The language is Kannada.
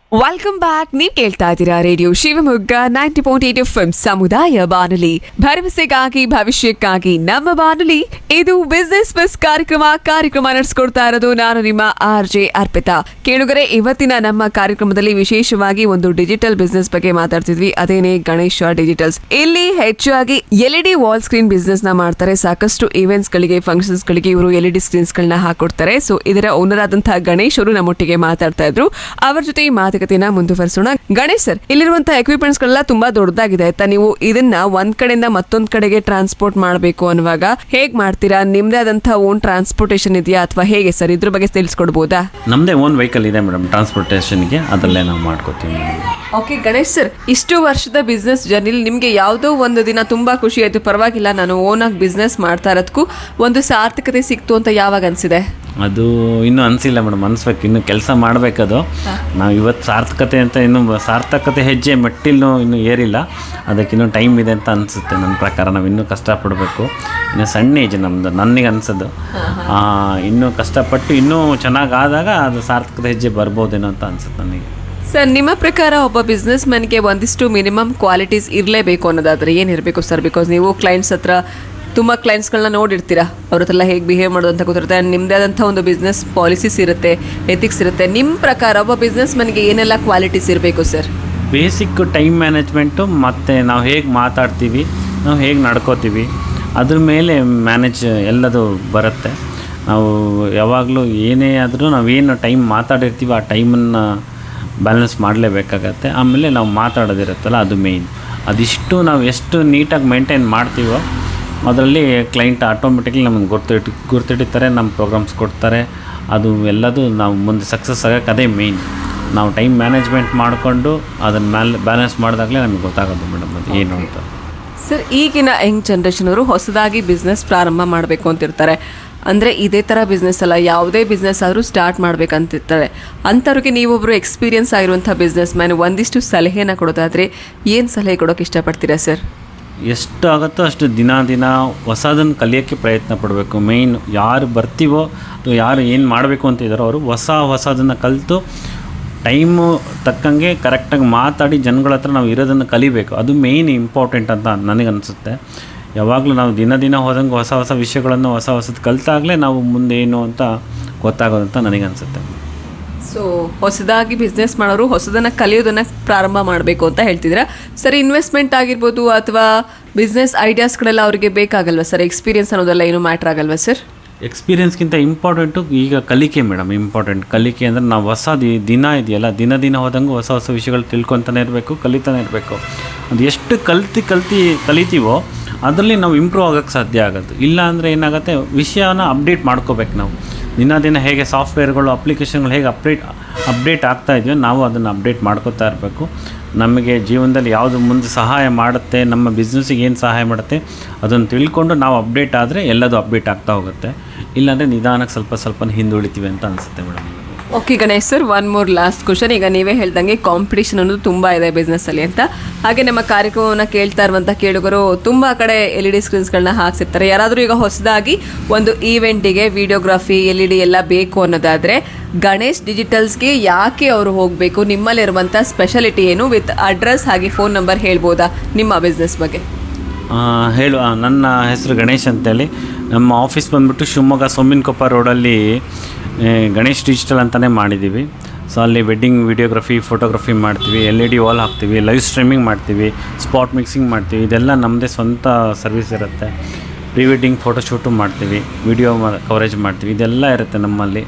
ವೆಲ್ಕಮ್ ಬ್ಯಾಕ್ ನೀವ್ ಕೇಳ್ತಾ ಇದ್ದೀರಾ radio Shivamogga ninety point eight F ಸಮುದಾಯ ಬಾನುಲಿ ಭರವಸೆಗಾಗಿ ಭವಿಷ್ಯಕ್ಕಾಗಿ ನಮ್ಮ ಬಾನುಲಿ ಇದು ಬಿಸ್ನೆಸ್ ಬಸ್ ಕಾರ್ಯಕ್ರಮ ಕಾರ್ಯಕ್ರಮ ನಡೆಸ್ಕೊಡ್ತಾ ಇರೋದು ನಾನು ನಿಮ್ಮ ಆರ್ ಜೆ ಅರ್ಪಿತಾ ಕೇಳುಗರೆ ಇವತ್ತಿನ ನಮ್ಮ ಕಾರ್ಯಕ್ರಮದಲ್ಲಿ ವಿಶೇಷವಾಗಿ ಒಂದು ಡಿಜಿಟಲ್ ಬಿಸ್ನೆಸ್ ಬಗ್ಗೆ ಮಾತಾಡ್ತಿದ್ವಿ ಅದೇನೇ ಗಣೇಶ ಡಿಜಿಟಲ್ಸ್ ಇಲ್ಲಿ ಹೆಚ್ಚಾಗಿ L E D wall screen business ನ ಮಾಡ್ತಾರೆ ಸಾಕಷ್ಟು ಈವೆಂಟ್ಸ್ ಗಳಿಗೆ ಫಂಕ್ಷನ್ಸ್ ಗಳಿಗೆ ಇವರು ಎಲ್ ಇ ಡಿ ಸ್ಕ್ರೀನ್ಸ್ ಗಳನ್ನ ಹಾಕೊಡ್ತಾರೆ ಸೊ ಇದರ ಓನರ್ ಆದಂತಹ ಗಣೇಶ್ ಅವರು ನಮ್ಮೊಟ್ಟಿಗೆ ಮಾತಾಡ್ತಾ ಇದ್ರು ಅವರ ಜೊತೆ ಈ ಮಾತುಕತೆನ ಮುಂದುವರಿಸೋಣ ಗಣೇಶ್ ಸರ್ ಇಲ್ಲಿರುವಂತಹ ಎಕ್ವಿಪ್ಮೆಂಟ್ಸ್ ಗಳೆಲ್ಲ ತುಂಬಾ ದೊಡ್ಡದಾಗಿದೆ ಆಯ್ತಾ ನೀವು ಇದನ್ನ ಒಂದ್ ಕಡೆಯಿಂದ ಮತ್ತೊಂದ್ ಕಡೆಗೆ ಟ್ರಾನ್ಸ್ಪೋರ್ಟ್ ಮಾಡಬೇಕು ಅನ್ನುವಾಗ ಹೇಗ್ ಮಾಡ್ತೀರಾ ನಿಮ್ದೇ ಆದಂತಹ ಓನ್ ಟ್ರಾನ್ಸ್ಪೋರ್ಟೇಷನ್ ಇದೆಯಾ ಅಥವಾ ಹೇಗೆ ಸರ್ ಇದ್ರ ಬಗ್ಗೆ ತಿಳಿಸ್ಕೊಡ್ಬೋದಾ ನಮ್ಮದೇ ಓನ್ ವೆಹಿಕಲ್ ಇದೆ ಮೇಡಮ್ ಟ್ರಾನ್ಸ್ಪೋರ್ಟೇಷನ್ಗೆ ಅದರಲ್ಲೇ ನಾವು ಮಾಡ್ಕೋತೀವಿ ಮೇಡಮ್ ಓಕೆ ಗಣೇಶ್ ಸರ್ ಇಷ್ಟು ವರ್ಷದ ಬಿಸ್ನೆಸ್ ಜರ್ನಿಲಿ ನಿಮ್ಗೆ ಯಾವುದೋ ಒಂದು ದಿನ ತುಂಬಾ ಖುಷಿ ಆಯ್ತು ಪರವಾಗಿಲ್ಲ ನಾನು ಓನ್ ಆಗಿ ಬಿಸ್ನೆಸ್ ಮಾಡ್ತಾ ಇರೋದಕ್ಕೂ ಒಂದು ಸಾರ್ಥಕತೆ ಸಿಕ್ತು ಅಂತ ಯಾವಾಗ ಅನ್ಸಿದೆ ಅದು ಇನ್ನೂ ಅನಿಸಿಲ್ಲ ಮೇಡಮ್ ಅನಿಸ್ಬೇಕು ಇನ್ನು ಕೆಲಸ ಮಾಡಬೇಕದು ನಾವು ಇವತ್ತು ಸಾರ್ಥಕತೆ ಅಂತ ಇನ್ನು ಸಾರ್ಥಕತೆ ಹೆಜ್ಜೆ ಮೆಟ್ಟಿಲು ಇನ್ನೂ ಏರಿಲ್ಲ ಅದಕ್ಕಿನ್ನೂ ಟೈಮ್ ಇದೆ ಅಂತ ಅನಿಸುತ್ತೆ ನನ್ನ ಪ್ರಕಾರ ನಾವು ಇನ್ನೂ ಕಷ್ಟಪಡಬೇಕು ಇನ್ನು ಸಣ್ಣ ಏಜ್ ನಮ್ಮದು ನನಗೆ ಅನಿಸೋದು ಇನ್ನೂ ಕಷ್ಟಪಟ್ಟು ಇನ್ನೂ ಚೆನ್ನಾಗಿ ಆದಾಗ ಅದು ಸಾರ್ಥಕತೆ ಹೆಜ್ಜೆ ಬರ್ಬೋದೇನೋ ಅಂತ ಅನಿಸುತ್ತೆ ನನಗೆ ಸರ್ ನಿಮ್ಮ ಪ್ರಕಾರ ಒಬ್ಬ ಬಿಸ್ನೆಸ್ ಮ್ಯಾನ್ಗೆ ಒಂದಿಷ್ಟು ಮಿನಿಮಮ್ ಕ್ವಾಲಿಟೀಸ್ ಇರಲೇಬೇಕು ಅನ್ನೋದಾದ್ರೆ ಏನಿರಬೇಕು ಸರ್ ಬಿಕಾಸ್ ನೀವು ಕ್ಲೈಂಟ್ಸ್ ಹತ್ರ ತುಂಬ ಕ್ಲೈಂಟ್ಸ್ಗಳನ್ನ ನೋಡಿರ್ತೀರಾ ಅವ್ರ ಹತ್ರ ಹೇಗೆ ಬಿಹೇವ್ ಮಾಡೋದು ಅಂತ ಗೊತ್ತಿರುತ್ತೆ ಆ್ಯಂಡ್ ನಿಮ್ಮದೇ ಆದಂಥ ಒಂದು ಬಿಸ್ನೆಸ್ ಪಾಲಿಸೀಸ್ ಇರುತ್ತೆ ಎಥಿಕ್ಸ್ ಇರುತ್ತೆ ನಿಮ್ಮ ಪ್ರಕಾರ ಒಬ್ಬ ಬಿಸ್ನೆಸ್ ಮ್ಯಾನ್ಗೆ ಏನೆಲ್ಲ ಕ್ವಾಲಿಟೀಸ್ ಇರಬೇಕು ಸರ್ ಬೇಸಿಕ್ ಟೈಮ್ ಮ್ಯಾನೇಜ್ಮೆಂಟು ಮತ್ತು ನಾವು ಹೇಗೆ ಮಾತಾಡ್ತೀವಿ ನಾವು ಹೇಗೆ ನಡ್ಕೋತೀವಿ ಅದ್ರ ಮೇಲೆ ಮ್ಯಾನೇಜ್ ಎಲ್ಲದು ಬರುತ್ತೆ ನಾವು ಯಾವಾಗಲೂ ಏನೇ ಆದರೂ ನಾವೇನು ಟೈಮ್ ಮಾತಾಡಿರ್ತೀವಿ ಆ ಟೈಮನ್ನು ಬ್ಯಾಲೆನ್ಸ್ ಮಾಡಲೇಬೇಕಾಗತ್ತೆ ಆಮೇಲೆ ನಾವು ಮಾತಾಡೋದಿರುತ್ತಲ್ಲ ಅದು ಮೇಯ್ನ್ ಅದಿಷ್ಟು ನಾವು ಎಷ್ಟು ನೀಟಾಗಿ ಮೇಂಟೈನ್ ಮಾಡ್ತೀವೋ ಅದರಲ್ಲಿ ಕ್ಲೈಂಟ್ ಆಟೋಮೆಟಿಕ್ಲಿ ನಮಗೆ ಗುರ್ತಿಟ್ಟು ಗುರ್ತಿಡಿತಾರೆ ನಮ್ಮ ಪ್ರೋಗ್ರಾಮ್ಸ್ ಕೊಡ್ತಾರೆ ಅದು ಎಲ್ಲದು ನಾವು ಮುಂದೆ ಸಕ್ಸಸ್ ಆಗೋಕ್ಕೆ ಅದೇ ಮೇಯ್ನ್ ನಾವು ಟೈಮ್ ಮ್ಯಾನೇಜ್ಮೆಂಟ್ ಮಾಡಿಕೊಂಡು ಅದನ್ನು ಮ್ಯಾಲ್ ಬ್ಯಾಲೆನ್ಸ್ ಮಾಡಿದಾಗಲೇ ನಮಗೆ ಗೊತ್ತಾಗೋದು ಮೇಡಮ್ ಅದು ಏನು ಅಂತ ಸರ್ ಈಗಿನ ಯಂಗ್ ಜನ್ರೇಷನ್ ಅವರು ಹೊಸದಾಗಿ ಬಿಸ್ನೆಸ್ ಪ್ರಾರಂಭ ಮಾಡಬೇಕು ಅಂತಿರ್ತಾರೆ ಅಂದರೆ ಇದೇ ಥರ ಬಿಸ್ನೆಸ್ ಅಲ್ಲ ಯಾವುದೇ ಬಿಸ್ನೆಸ್ ಆದರೂ ಸ್ಟಾರ್ಟ್ ಮಾಡ್ಬೇಕಂತಿರ್ತಾರೆ ಅಂಥವ್ರಿಗೆ ನೀವೊಬ್ಬರು ಎಕ್ಸ್ಪೀರಿಯನ್ಸ್ ಆಗಿರುವಂಥ ಬಿಸ್ನೆಸ್ ಮ್ಯಾನ್ ಒಂದಿಷ್ಟು ಸಲಹೆನ ಕೊಡೋದಾದರೆ ಏನು ಸಲಹೆ ಕೊಡೋಕೆ ಇಷ್ಟಪಡ್ತೀರಾ ಸರ್ ಎಷ್ಟು ಆಗುತ್ತೋ ಅಷ್ಟು ದಿನ ದಿನ ಹೊಸದನ್ನು ಕಲಿಯೋಕ್ಕೆ ಪ್ರಯತ್ನ ಪಡಬೇಕು ಮೇಯ್ನ್ ಯಾರು ಬರ್ತೀವೋ ಅಥವಾ ಯಾರು ಏನು ಮಾಡಬೇಕು ಅಂತ ಇದ್ದಾರೋ ಅವರು ಹೊಸ ಹೊಸದನ್ನು ಕಲಿತು ಟೈಮು ತಕ್ಕಂಗೆ ಕರೆಕ್ಟಾಗಿ ಮಾತಾಡಿ ಜನಗಳ ಹತ್ರ ನಾವು ಇರೋದನ್ನು ಕಲಿಬೇಕು ಅದು ಮೇಯ್ನ್ ಇಂಪಾರ್ಟೆಂಟ್ ಅಂತ ನನಗನ್ಸುತ್ತೆ ಯಾವಾಗಲೂ ನಾವು ದಿನ ದಿನ ಹೋದಂಗೆ ಹೊಸ ಹೊಸ ವಿಷಯಗಳನ್ನು ಹೊಸ ಹೊಸದು ಕಲಿತಾಗಲೇ ನಾವು ಮುಂದೆ ಏನು ಅಂತ ಗೊತ್ತಾಗೋದು ಅಂತ ನನಗನ್ಸುತ್ತೆ ಸೊ ಹೊಸದಾಗಿ ಬಿಸ್ನೆಸ್ ಮಾಡೋರು ಹೊಸದನ್ನು ಕಲಿಯೋದನ್ನು ಪ್ರಾರಂಭ ಮಾಡಬೇಕು ಅಂತ ಹೇಳ್ತಿದ್ದೀರಾ ಸರ್ ಇನ್ವೆಸ್ಟ್ಮೆಂಟ್ ಆಗಿರ್ಬೋದು ಅಥವಾ ಬಿಸ್ನೆಸ್ ಐಡಿಯಾಸ್ಗಳೆಲ್ಲ ಅವರಿಗೆ ಬೇಕಾಗಲ್ವಾ ಸರ್ ಎಕ್ಸ್ಪೀರಿಯನ್ಸ್ ಅನ್ನೋದೆಲ್ಲ ಏನು ಮ್ಯಾಟ್ರ್ ಆಗಲ್ವಾ ಸರ್ ಎಕ್ಸ್ಪೀರಿಯನ್ಸ್ಗಿಂತ ಇಂಪಾರ್ಟೆಂಟು ಈಗ ಕಲಿಕೆ ಮೇಡಮ್ ಇಂಪಾರ್ಟೆಂಟ್ ಕಲಿಕೆ ಅಂದರೆ ನಾವು ಹೊಸ ದಿ- ದಿನ ಇದೆಯಲ್ಲ ದಿನ ದಿನ ಹೋದಂಗೆ ಹೊಸ ಹೊಸ ವಿಷಯಗಳು ತಿಳ್ಕೊತಾನೆ ಇರಬೇಕು ಕಲಿತಾನೆ ಇರಬೇಕು ಅದು ಎಷ್ಟು ಕಲ್ತಿ ಕಲ್ತಿ ಕಲಿತೀವೋ ಅದರಲ್ಲಿ ನಾವು ಇಂಪ್ರೂವ್ ಆಗೋಕ್ಕೆ ಸಾಧ್ಯ ಆಗುತ್ತೆ ಇಲ್ಲ ಅಂದರೆ ಏನಾಗುತ್ತೆ ವಿಷಯನ ಅಪ್ಡೇಟ್ ಮಾಡ್ಕೋಬೇಕು ನಾವು ದಿನ ದಿನ ಹೇಗೆ ಸಾಫ್ಟ್ವೇರ್ಗಳು ಅಪ್ಲಿಕೇಶನ್ಗಳು ಹೇಗೆ ಅಪ್ಡೇಟ್ ಅಪ್ಡೇಟ್ ಆಗ್ತಾ ಇದೆಯೋ ನಾವು ಅದನ್ನು ಅಪ್ಡೇಟ್ ಮಾಡ್ಕೋತಾ ಇರಬೇಕು ನಮಗೆ ಜೀವನದಲ್ಲಿ ಯಾವುದು ಮುಂದೆ ಸಹಾಯ ಮಾಡುತ್ತೆ ನಮ್ಮ ಬಿಸ್ನೆಸ್ಸಿಗೆ ಏನು ಸಹಾಯ ಮಾಡುತ್ತೆ ಅದನ್ನು ತಿಳ್ಕೊಂಡು ನಾವು ಅಪ್ಡೇಟ್ ಆದರೆ ಎಲ್ಲದು ಅಪ್ಡೇಟ್ ಆಗ್ತಾ ಹೋಗುತ್ತೆ ಇಲ್ಲಾಂದರೆ ನಿಧಾನಕ್ಕೆ ಸ್ವಲ್ಪ ಸ್ವಲ್ಪ ಹಿಂದುಳಿತೀವಿ ಅಂತ ಅನಿಸುತ್ತೆ madam okay Ganesh sir one more last question ಈಗ ನೀವೇ ಹೇಳ್ದಂಗೆ ಕಾಂಪಿಟೇಷನ್ ಅನ್ನೋದು ತುಂಬ ಇದೆ ಬಿಸ್ನೆಸ್ಸಲ್ಲಿ ಅಂತ ಹಾಗೆ ನಮ್ಮ ಕಾರ್ಯಕ್ರಮವನ್ನು ಕೇಳ್ತಾ ಇರುವಂಥ ಕೇಳುಗರು ತುಂಬ ಕಡೆ ಎಲ್ ಇ ಡಿ ಸ್ಕ್ರೀನ್ಸ್ಗಳನ್ನ ಹಾಕ್ಸಿರ್ತಾರೆ ಯಾರಾದರೂ ಈಗ ಹೊಸದಾಗಿ ಒಂದು ಈವೆಂಟಿಗೆ ವಿಡಿಯೋಗ್ರಫಿ ಎಲ್ ಇ ಡಿ ಎಲ್ಲ ಬೇಕು ಅನ್ನೋದಾದರೆ ಗಣೇಶ್ ಡಿಜಿಟಲ್ಸ್ಗೆ ಯಾಕೆ ಅವರು ಹೋಗಬೇಕು ನಿಮ್ಮಲ್ಲಿರುವಂಥ ಸ್ಪೆಷಾಲಿಟಿ ಏನು ವಿತ್ ಅಡ್ರೆಸ್ ಹಾಗೆ ಫೋನ್ ನಂಬರ್ ಹೇಳ್ಬೋದಾ ನಿಮ್ಮ ಬಿಸ್ನೆಸ್ ಬಗ್ಗೆ ಆ, ಹೇಳು ಆ, ನನ್ನ ಹೆಸರು ಗಣೇಶ್ ಅಂತೇಳಿ ನಮ್ಮ ಆಫೀಸ್ ಬಂದ್ಬಿಟ್ಟು ಶಿವಮೊಗ್ಗ ಸೊಮ್ಮಿನಕೊಪ್ಪ ರೋಡಲ್ಲಿ ಏ, ಗಣೇಶ್ ಡಿಜಿಟಲ್ ಅಂತಲೇ ಮಾಡಿದ್ದೀವಿ ಸೊ ಅಲ್ಲಿ ವೆಡ್ಡಿಂಗ್ ವಿಡಿಯೋಗ್ರಫಿ ಫೋಟೋಗ್ರಫಿ ಮಾಡ್ತೀವಿ ಎಲ್ ಇ ಡಿ ವಾಲ್ ಹಾಕ್ತೀವಿ ಲೈವ್ ಸ್ಟ್ರೀಮಿಂಗ್ ಮಾಡ್ತೀವಿ ಸ್ಪಾಟ್ ಮಿಕ್ಸಿಂಗ್ ಮಾಡ್ತೀವಿ ಇದೆಲ್ಲ ನಮ್ಮದೇ ಸ್ವಂತ ಸರ್ವಿಸ್ ಇರುತ್ತೆ ಪ್ರೀ ವೆಡ್ಡಿಂಗ್ ಫೋಟೋಶೂಟು ಮಾಡ್ತೀವಿ ವಿಡಿಯೋ ಕವರೇಜ್ ಮಾಡ್ತೀವಿ ಇದೆಲ್ಲ ಇರುತ್ತೆ ನಮ್ಮಲ್ಲಿ